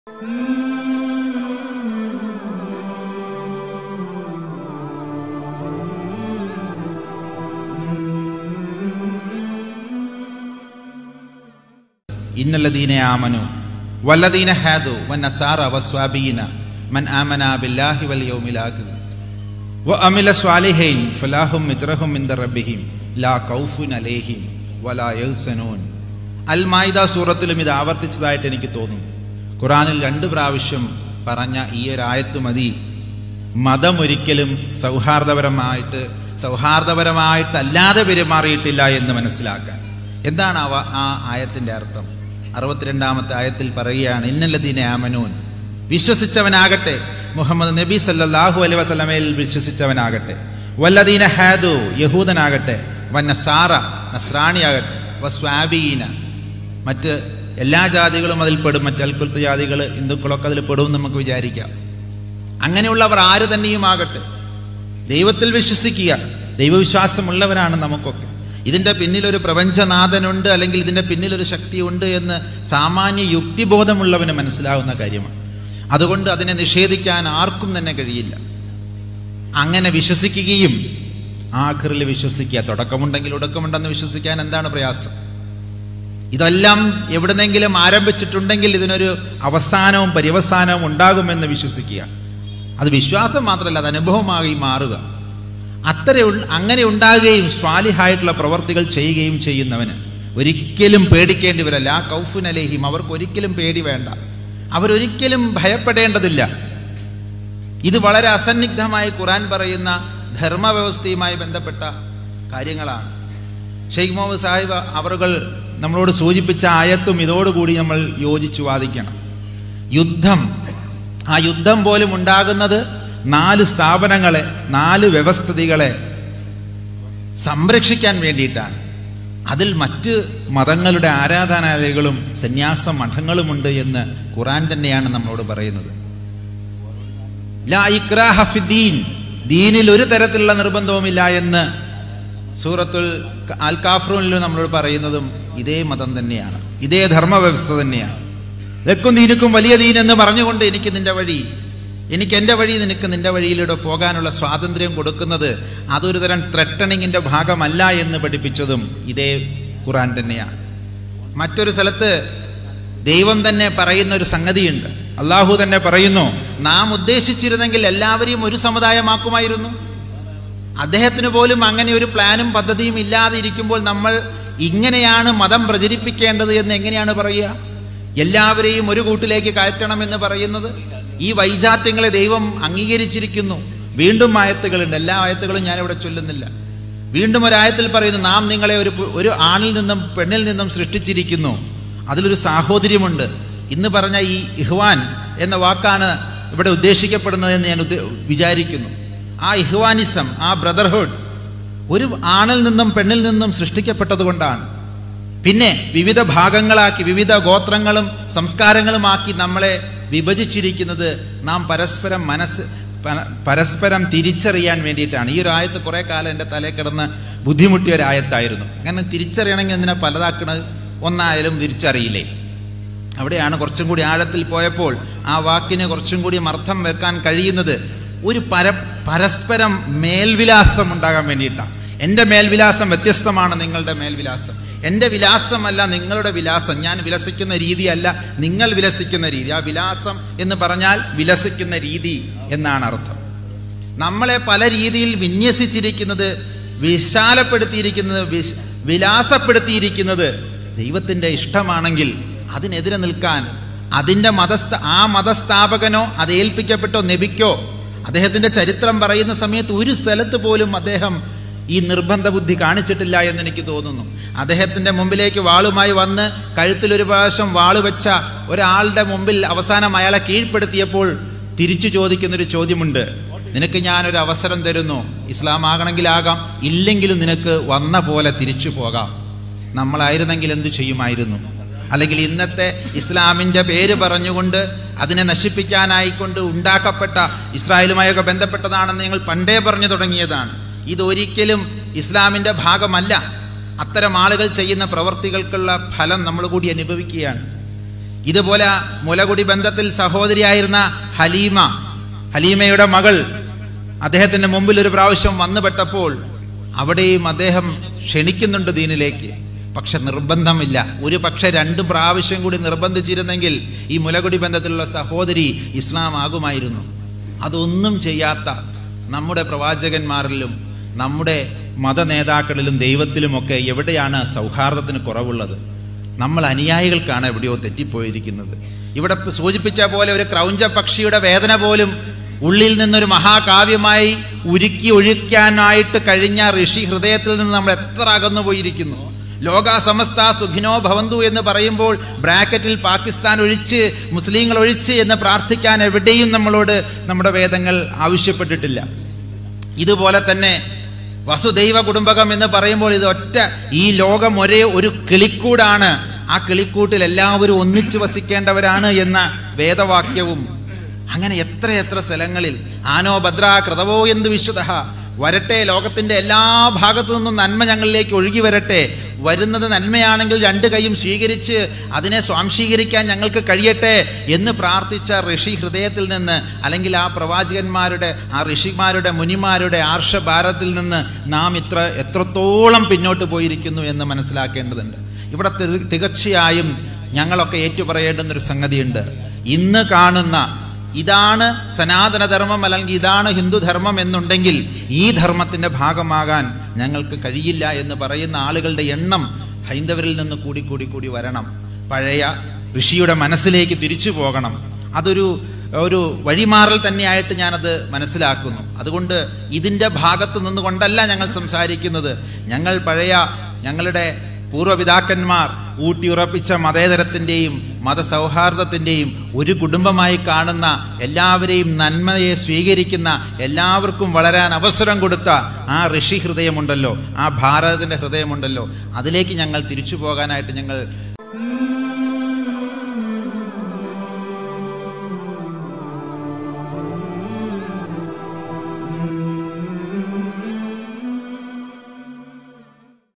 ഇന്നല്ലദീന ആമനു വല്ലദീന ഹാദു വന്നസാറ വസ്വാബീന മൻ ആമന ബില്ലാഹി വൽ യൗമിൽ ആഖിർ വഅമില സ്വാലിഹൈൻ ഫലാഹും മിത്രഹും മിൻദ റബ്ബിഹിം ലാ ഖൗഫുൻ അലൈഹിം വലാ യഹ്സനൂൻ അൽ മായിദ സൂറത്തിലും ഇത് ആവർത്തിച്ചതായിട്ട് എനിക്ക് തോന്നുന്നു ഖുറാനിൽ രണ്ട് പ്രാവശ്യം പറഞ്ഞ ഈ ഒരു ആയത്ത് മതി മതം ഒരിക്കലും സൗഹാർദ്ദപരമായിട്ട് സൗഹാർദ്ദപരമായിട്ടല്ലാതെ പെരുമാറിയിട്ടില്ല എന്ന് മനസ്സിലാക്കാൻ എന്താണ് അവ ആ ആയത്തിന്റെ അർത്ഥം അറുപത്തിരണ്ടാമത്തെ ആയത്തിൽ പറയുകയാണ് ഇന്നല്ലദീന ആമനൂൻ വിശ്വസിച്ചവനാകട്ടെ മുഹമ്മദ് നബി സല്ലല്ലാഹു അലൈഹി വസല്ലമയിൽ വിശ്വസിച്ചവനാകട്ടെ വല്ലദീന ഹാദു യഹൂദനാകട്ടെ വന്നസാറ നസ്രാണിയാകട്ടെ വസ്വാബീന മറ്റ് എല്ലാ ജാതികളും അതിൽ പെടും മറ്റ് അൽക്കുലത്ത് ജാതികൾ ഹിന്ദുക്കളൊക്കെ അതിൽ പെടും എന്ന് നമുക്ക് വിചാരിക്കാം അങ്ങനെയുള്ളവർ ആര് തന്നെയും ആകട്ടെ ദൈവത്തിൽ വിശ്വസിക്കുക ദൈവവിശ്വാസമുള്ളവരാണ് നമുക്കൊക്കെ ഇതിന്റെ പിന്നിൽ ഒരു പ്രപഞ്ചനാഥനുണ്ട് അല്ലെങ്കിൽ ഇതിന്റെ പിന്നിൽ ഒരു ശക്തിയുണ്ട് എന്ന് സാമാന്യ യുക്തിബോധമുള്ളവന് മനസ്സിലാവുന്ന കാര്യമാണ് അതുകൊണ്ട് അതിനെ നിഷേധിക്കാൻ ആർക്കും തന്നെ കഴിയില്ല അങ്ങനെ വിശ്വസിക്കുകയും ആഖിറിൽ വിശ്വസിക്കുക തുടക്കമുണ്ടെങ്കിൽ ഒടുക്കമുണ്ടെന്ന് വിശ്വസിക്കാൻ എന്താണ് പ്രയാസം ഇതെല്ലാം എവിടുന്നെങ്കിലും ആരംഭിച്ചിട്ടുണ്ടെങ്കിൽ ഇതിനൊരു അവസാനവും പര്യവസാനവും ഉണ്ടാകുമെന്ന് വിശ്വസിക്കുക അത് വിശ്വാസം മാത്രമല്ല അത് അനുഭവമായി മാറുക അത്ര അങ്ങനെ ഉണ്ടാകുകയും സ്വാലിഹായിട്ടുള്ള പ്രവർത്തികൾ ചെയ്യുകയും ചെയ്യുന്നവന് ഒരിക്കലും പേടിക്കേണ്ടി വരല്ല ആ കൗഫുൻ അലേഹിം അവർക്ക് ഒരിക്കലും പേടി വേണ്ട അവരൊരിക്കലും ഭയപ്പെടേണ്ടതില്ല ഇത് വളരെ അസന്നിഗ്ധമായി ഖുറാൻ പറയുന്ന ധർമ്മവ്യവസ്ഥയുമായി ബന്ധപ്പെട്ട കാര്യങ്ങളാണ് ഷെയ്ഖ് മുഹമ്മദ് സാഹിബ് അവറുകൾ നമ്മളോട് സൂചിപ്പിച്ച ആയത്തും ഇതോടുകൂടി നമ്മൾ യോജിച്ചു വാദിക്കണം യുദ്ധം ആ യുദ്ധം പോലും ഉണ്ടാകുന്നത് നാല് സ്ഥാപനങ്ങളെ നാല് വ്യവസ്ഥിതികളെ സംരക്ഷിക്കാൻ വേണ്ടിയിട്ടാണ് അതിൽ മറ്റ് മതങ്ങളുടെ ആരാധനാലയങ്ങളും സന്യാസ മഠങ്ങളുമുണ്ട് എന്ന് ഖുറാൻ തന്നെയാണ് നമ്മളോട് പറയുന്നത് ലാ ഇക്രാഹ ഫിദ്ദീൻ ദീനിൽ ഒരു തരത്തിലുള്ള നിർബന്ധവുമില്ല എന്ന് സൂറത്തുൽ അൽ കാഫ്രൂനിൽ നമ്മളോട് പറയുന്നതും ഇതേ മതം തന്നെയാണ് ഇതേ ധർമ്മവ്യവസ്ഥ തന്നെയാണ് വെക്കും ദീനുക്കും വലിയ ദീൻ എന്ന് പറഞ്ഞുകൊണ്ട് എനിക്ക് നിന്റെ വഴി എനിക്ക് എൻ്റെ വഴി നിനക്ക് നിന്റെ വഴിയിലൂടെ പോകാനുള്ള സ്വാതന്ത്ര്യം കൊടുക്കുന്നത് അതൊരു തരം ത്രട്ടണിങ്ങിൻ്റെ ഭാഗമല്ല എന്ന് പഠിപ്പിച്ചതും ഇതേ ഖുറാൻ തന്നെയാണ് മറ്റൊരു സ്ഥലത്ത് ദൈവം തന്നെ പറയുന്ന ഒരു സംഗതിയുണ്ട് അള്ളാഹു തന്നെ പറയുന്നു നാം ഉദ്ദേശിച്ചിരുന്നെങ്കിൽ എല്ലാവരെയും ഒരു സമുദായമാക്കുമായിരുന്നു അദ്ദേഹത്തിന് പോലും അങ്ങനെ ഒരു പ്ലാനും പദ്ധതിയും ഇല്ലാതെ ഇരിക്കുമ്പോൾ നമ്മൾ ഇങ്ങനെയാണ് മതം പ്രചരിപ്പിക്കേണ്ടത് എന്ന് എങ്ങനെയാണ് പറയുക എല്ലാവരെയും ഒരു കൂട്ടിലേക്ക് കയറ്റണമെന്ന് പറയുന്നത് ഈ വൈജാത്യങ്ങളെ ദൈവം അംഗീകരിച്ചിരിക്കുന്നു വീണ്ടും ആയത്തുകളുണ്ട് എല്ലാ ആയത്തുകളും ഞാനിവിടെ ചൊല്ലുന്നില്ല വീണ്ടും ഒരായത്തിൽ പറയുന്നു നാം നിങ്ങളെ ഒരു ഒരു ആണിൽ നിന്നും പെണ്ണിൽ നിന്നും സൃഷ്ടിച്ചിരിക്കുന്നു അതിലൊരു സാഹോദര്യമുണ്ട് ഇന്ന് പറഞ്ഞ ഈ ഇഹ്വാൻ എന്ന വാക്കാണ് ഇവിടെ ഉദ്ദേശിക്കപ്പെടുന്നതെന്ന് ഞാൻ വിചാരിക്കുന്നു ആ ഇഹ്വാനിസം ആ ബ്രദർഹുഡ് ഒരു ആണിൽ നിന്നും പെണ്ണിൽ നിന്നും സൃഷ്ടിക്കപ്പെട്ടത് കൊണ്ടാണ് പിന്നെ വിവിധ ഭാഗങ്ങളാക്കി വിവിധ ഗോത്രങ്ങളും സംസ്കാരങ്ങളുമാക്കി നമ്മളെ വിഭജിച്ചിരിക്കുന്നത് നാം പരസ്പരം മനസ്സ് പരസ്പരം തിരിച്ചറിയാൻ വേണ്ടിയിട്ടാണ് ഈ ഒരു ആയത്ത് കുറെ കാലം എൻ്റെ തലയിൽ കിടന്ന് ബുദ്ധിമുട്ടിയ ഒരു ആയത്തായിരുന്നു അങ്ങനെ തിരിച്ചറിയണമെങ്കിൽ എന്തിനാ പലതാക്കണത് ഒന്നായാലും തിരിച്ചറിയില്ലേ അവിടെയാണ് കുറച്ചും കൂടി ആഴത്തിൽ പോയപ്പോൾ ആ വാക്കിന് കുറച്ചും കൂടി അർത്ഥം വെക്കാൻ കഴിയുന്നത് ഒരു പര പരസ്പരം മേൽവിലാസം ഉണ്ടാകാൻ വേണ്ടിയിട്ടാണ് എൻ്റെ മേൽവിലാസം വ്യത്യസ്തമാണ് നിങ്ങളുടെ മേൽവിലാസം എൻ്റെ വിലാസമല്ല നിങ്ങളുടെ വിലാസം ഞാൻ വിലസിക്കുന്ന രീതിയല്ല നിങ്ങൾ വിലസിക്കുന്ന രീതി ആ വിലാസം എന്ന് പറഞ്ഞാൽ വിലസിക്കുന്ന രീതി എന്നാണ് അർത്ഥം നമ്മളെ പല രീതിയിൽ വിന്യസിച്ചിരിക്കുന്നത് വിശാലപ്പെടുത്തിയിരിക്കുന്നത് വിലാസപ്പെടുത്തിയിരിക്കുന്നത് ദൈവത്തിൻ്റെ ഇഷ്ടമാണെങ്കിൽ അതിനെതിരെ നിൽക്കാൻ അതിൻ്റെ മതസ്ഥ ആ മതസ്ഥാപകനോ അത് ഏൽപ്പിക്കപ്പെട്ടോ നബിക്കോ അദ്ദേഹത്തിൻ്റെ ചരിത്രം പറയുന്ന സമയത്ത് ഒരു സ്ഥലത്ത് പോലും അദ്ദേഹം ഈ നിർബന്ധ ബുദ്ധി കാണിച്ചിട്ടില്ല എന്ന് എനിക്ക് തോന്നുന്നു അദ്ദേഹത്തിന്റെ മുമ്പിലേക്ക് വാളുമായി വന്ന് കഴുത്തിൽ ഒരു പ്രാവശ്യം വാള് വെച്ച ഒരാളുടെ മുമ്പിൽ അവസാനം അയാളെ കീഴ്പ്പെടുത്തിയപ്പോൾ തിരിച്ചു ചോദിക്കുന്നൊരു ചോദ്യമുണ്ട് നിനക്ക് ഞാനൊരു അവസരം തരുന്നു ഇസ്ലാം ആകണമെങ്കിലാകാം ഇല്ലെങ്കിലും നിനക്ക് വന്ന പോലെ തിരിച്ചു പോകാം നമ്മളായിരുന്നെങ്കിൽ എന്തു ചെയ്യുമായിരുന്നു അല്ലെങ്കിൽ ഇന്നത്തെ ഇസ്ലാമിന്റെ പേര് പറഞ്ഞുകൊണ്ട് അതിനെ നശിപ്പിക്കാനായിക്കൊണ്ട് ഉണ്ടാക്കപ്പെട്ട ഇസ്രായേലുമായൊക്കെ ബന്ധപ്പെട്ടതാണെന്ന് ഞങ്ങൾ പണ്ടേ പറഞ്ഞു തുടങ്ങിയതാണ് ഇതൊരിക്കലും ഇസ്ലാമിന്റെ ഭാഗമല്ല അത്തരം ആളുകൾ ചെയ്യുന്ന പ്രവർത്തികൾക്കുള്ള ഫലം നമ്മൾ കൂടി അനുഭവിക്കുകയാണ് ഇതുപോലെ മുലകുടി ബന്ധത്തിൽ സഹോദരിയായിരുന്ന ഹലീമ ഹലീമയുടെ മകൾ അദ്ദേഹത്തിന്റെ മുമ്പിൽ ഒരു പ്രാവശ്യം വന്നുപെട്ടപ്പോൾ അവിടെയും അദ്ദേഹം ക്ഷണിക്കുന്നുണ്ട് ദീനിലേക്ക് പക്ഷെ നിർബന്ധമില്ല ഒരു പക്ഷെ രണ്ട് പ്രാവശ്യം കൂടി നിർബന്ധിച്ചിരുന്നെങ്കിൽ ഈ മുലകുടി ബന്ധത്തിലുള്ള സഹോദരി ഇസ്ലാം ആകുമായിരുന്നു അതൊന്നും ചെയ്യാത്ത നമ്മുടെ പ്രവാചകന്മാരിലും നമ്മുടെ മതനേതാക്കളിലും ദൈവത്തിലുമൊക്കെ എവിടെയാണ് സൗഹാർദ്ദത്തിന് കുറവുള്ളത് നമ്മൾ അനുയായികൾക്കാണ് എവിടെയോ തെറ്റിപ്പോയിരിക്കുന്നത് ഇവിടെ സൂചിപ്പിച്ച പോലെ ഒരു ക്രൗഞ്ച പക്ഷിയുടെ വേദന പോലും ഉള്ളിൽ നിന്നൊരു മഹാകാവ്യമായി ഉരുക്കി ഒഴിക്കാനായിട്ട് കഴിഞ്ഞ ഋഷി ഹൃദയത്തിൽ നിന്ന് നമ്മൾ എത്ര അകന്നു പോയിരിക്കുന്നു ലോക സമസ്ത സുഖിനോ ഭവന്തു എന്ന് പറയുമ്പോൾ ബ്രാക്കറ്റിൽ പാകിസ്ഥാൻ ഒഴിച്ച് മുസ്ലിങ്ങൾ ഒഴിച്ച് എന്ന് പ്രാർത്ഥിക്കാൻ എവിടെയും നമ്മളോട് നമ്മുടെ വേദങ്ങൾ ആവശ്യപ്പെട്ടിട്ടില്ല ഇതുപോലെ തന്നെ വസുദൈവ കുടുംബകം എന്ന് പറയുമ്പോൾ ഇത് ഒറ്റ ഈ ലോകം ഒരേ ഒരു കിളിക്കൂടാണ് ആ കിളിക്കൂട്ടിൽ എല്ലാവരും ഒന്നിച്ചു വസിക്കേണ്ടവരാണ് എന്ന വേദവാക്യവും അങ്ങനെ എത്ര എത്ര സ്ഥലങ്ങളിൽ ആനോ ഭദ്ര കൃതവോ എന്ത് വിശുദ്ധ വരട്ടെ ലോകത്തിന്റെ എല്ലാ ഭാഗത്തു നിന്നും നന്മ ഞങ്ങളിലേക്ക് ഒഴുകി വരട്ടെ വരുന്നത് നന്മയാണെങ്കിൽ രണ്ട് കൈയും സ്വീകരിച്ച് അതിനെ സ്വാംശീകരിക്കാൻ ഞങ്ങൾക്ക് കഴിയട്ടെ എന്ന് പ്രാർത്ഥിച്ച ഋഷി ഹൃദയത്തിൽ നിന്ന് അല്ലെങ്കിൽ ആ പ്രവാചകന്മാരുടെ ആ ഋഷിമാരുടെ മുനിമാരുടെ ആർഷഭാരത്തിൽ നിന്ന് നാം ഇത്ര എത്രത്തോളം പിന്നോട്ട് പോയിരിക്കുന്നു എന്ന് മനസ്സിലാക്കേണ്ടതുണ്ട് ഇവിടെ തി- തികച്ചയായും ഞങ്ങളൊക്കെ ഏറ്റുപറയേണ്ടുന്ന ഒരു സംഗതിയുണ്ട് ഇന്ന് കാണുന്ന ഇതാണ് സനാതനധർമ്മം അല്ലെങ്കിൽ ഇതാണ് ഹിന്ദുധർമ്മം എന്നുണ്ടെങ്കിൽ ഈ ധർമ്മത്തിന്റെ ഭാഗമാകാൻ ഞങ്ങൾക്ക് കഴിയില്ല എന്ന് പറയുന്ന ആളുകളുടെ എണ്ണം ഹൈന്ദവരിൽ നിന്ന് കൂടി കൂടി കൂടി വരണം പഴയ ഋഷിയുടെ മനസ്സിലേക്ക് തിരിച്ചു പോകണം അതൊരു ഒരു വഴിമാറൽ തന്നെയായിട്ട് ഞാനത് മനസ്സിലാക്കുന്നു അതുകൊണ്ട് ഇതിൻ്റെ ഭാഗത്ത് നിന്നുകൊണ്ടല്ല ഞങ്ങൾ സംസാരിക്കുന്നത് ഞങ്ങൾ പഴയ ഞങ്ങളുടെ പൂർവ്വപിതാക്കന്മാർ ഊട്ടിയുറപ്പിച്ച മതേതരത്തിൻ്റെയും മതസൗഹാർദ്ദത്തിൻ്റെയും ഒരു കുടുംബമായി കാണുന്ന എല്ലാവരെയും നന്മയെ സ്വീകരിക്കുന്ന എല്ലാവർക്കും വളരാൻ അവസരം കൊടുത്ത ആ ഋഷി ഹൃദയമുണ്ടല്ലോ ആ ഭാരതത്തിൻ്റെ ഹൃദയമുണ്ടല്ലോ അതിലേക്ക് ഞങ്ങൾ തിരിച്ചു പോകാനായിട്ട് ഞങ്ങൾ